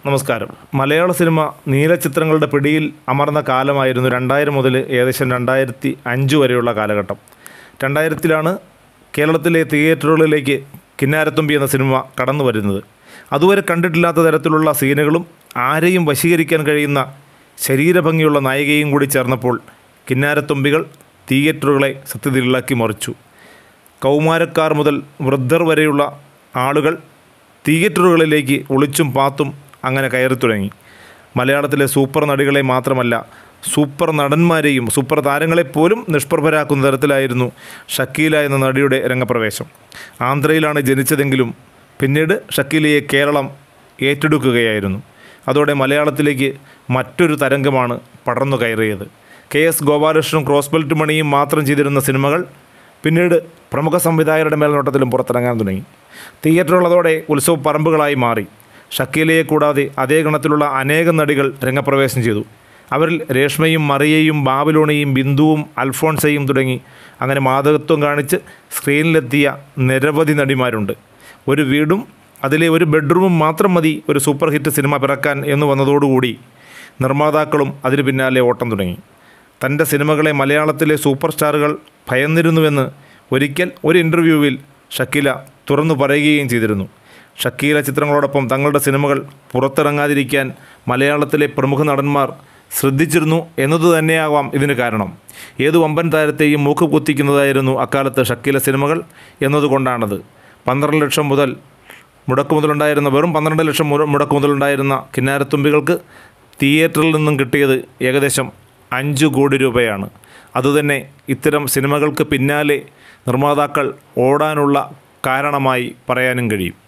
നമസ്കാരം മലയാള സിനിമ നീലച്ചിത്രങ്ങളുടെ പിടിയിൽ അമർന്ന കാലമായിരുന്നു രണ്ടായിരം മുതൽ ഏകദേശം രണ്ടായിരത്തി അഞ്ച് വരെയുള്ള കാലഘട്ടം രണ്ടായിരത്തിലാണ് കേരളത്തിലെ തിയേറ്ററുകളിലേക്ക് കിന്നാരത്തുമ്പി എന്ന സിനിമ കടന്നു വരുന്നത് അതുവരെ കണ്ടിട്ടില്ലാത്ത തരത്തിലുള്ള സീനുകളും ആരെയും വശീകരിക്കാൻ കഴിയുന്ന ശരീരഭംഗിയുള്ള നായികയും കൂടി ചേർന്നപ്പോൾ കിന്നാരത്തുമ്പികൾ തിയേറ്ററുകളെ സത്യത്തിലാക്കി മറിച്ചു കൗമാരക്കാർ മുതൽ വൃദ്ധർ വരെയുള്ള ആളുകൾ തിയേറ്ററുകളിലേക്ക് ഒളിച്ചും പാത്തും അങ്ങനെ കയറി തുടങ്ങി മലയാളത്തിലെ സൂപ്പർ നടികളെ മാത്രമല്ല സൂപ്പർ നടന്മാരെയും സൂപ്പർ താരങ്ങളെപ്പോലും നിഷ്പ്രഭരാക്കുന്ന തരത്തിലായിരുന്നു ഷക്കീല എന്ന നടിയുടെ രംഗപ്രവേശം ആന്ധ്രയിലാണ് ജനിച്ചതെങ്കിലും പിന്നീട് ഷക്കീലയെ കേരളം ഏറ്റെടുക്കുകയായിരുന്നു അതോടെ മലയാളത്തിലേക്ക് മറ്റൊരു തരംഗമാണ് പടർന്നു കയറിയത് കെ എസ് ഗോപാലകൃഷ്ണനും ക്രോസ് ബെൽറ്റ് മണിയും മാത്രം ചെയ്തിരുന്ന സിനിമകൾ പിന്നീട് പ്രമുഖ സംവിധായകരുടെ മേൽനോട്ടത്തിലും പുറത്തിറങ്ങാൻ തുടങ്ങി തിയേറ്ററുകൾ അതോടെ ഉത്സവ പറമ്പുകളായി മാറി ഷക്കീലയെ കൂടാതെ അതേ ഗണത്തിലുള്ള അനേകം നടികൾ രംഗപ്രവേശം ചെയ്തു അവരിൽ രേഷ്മയും മറിയയും ബാബിലോണിയും ബിന്ദുവും അൽഫോൺസയും തുടങ്ങി അങ്ങനെ മാതകത്വം കാണിച്ച് സ്ക്രീനിലെത്തിയ നിരവധി നടിമാരുണ്ട് ഒരു വീടും അതിലെ ഒരു ബെഡ്റൂമും മാത്രം മതി ഒരു സൂപ്പർ ഹിറ്റ് സിനിമ പിറക്കാൻ എന്ന് വന്നതോടുകൂടി നിർമ്മാതാക്കളും അതിന് പിന്നാലെ ഓട്ടം തുടങ്ങി തൻ്റെ സിനിമകളെ മലയാളത്തിലെ സൂപ്പർ സ്റ്റാറുകൾ ഭയന്നിരുന്നുവെന്ന് ഒരിക്കൽ ഒരു ഇൻ്റർവ്യൂവിൽ ഷക്കീല തുറന്നു പറയുകയും ചെയ്തിരുന്നു ഷക്കീല ചിത്രങ്ങളോടൊപ്പം തങ്ങളുടെ സിനിമകൾ പുറത്തിറങ്ങാതിരിക്കാൻ മലയാളത്തിലെ പ്രമുഖ നടന്മാർ ശ്രദ്ധിച്ചിരുന്നു എന്നതു തന്നെയാവാം ഇതിന് കാരണം ഏതു വമ്പൻ താരത്തെയും മൂക്ക് കുത്തിക്കുന്നതായിരുന്നു അക്കാലത്ത് ഷക്കീല സിനിമകൾ എന്നതുകൊണ്ടാണത് പന്ത്രണ്ട് ലക്ഷം മുതൽ മുടക്ക് മുതലുണ്ടായിരുന്ന വെറും പന്ത്രണ്ട് ലക്ഷം മുര- മുടക്ക് മുതലുണ്ടായിരുന്ന കിന്നാരത്തുമ്പികൾക്ക് തിയേറ്ററിൽ നിന്നും കിട്ടിയത് ഏകദേശം അഞ്ച് കോടി രൂപയാണ് അതുതന്നെ ഇത്തരം സിനിമകൾക്ക് പിന്നാലെ നിർമ്മാതാക്കൾ ഓടാനുള്ള കാരണമായി പറയാനും കഴിയും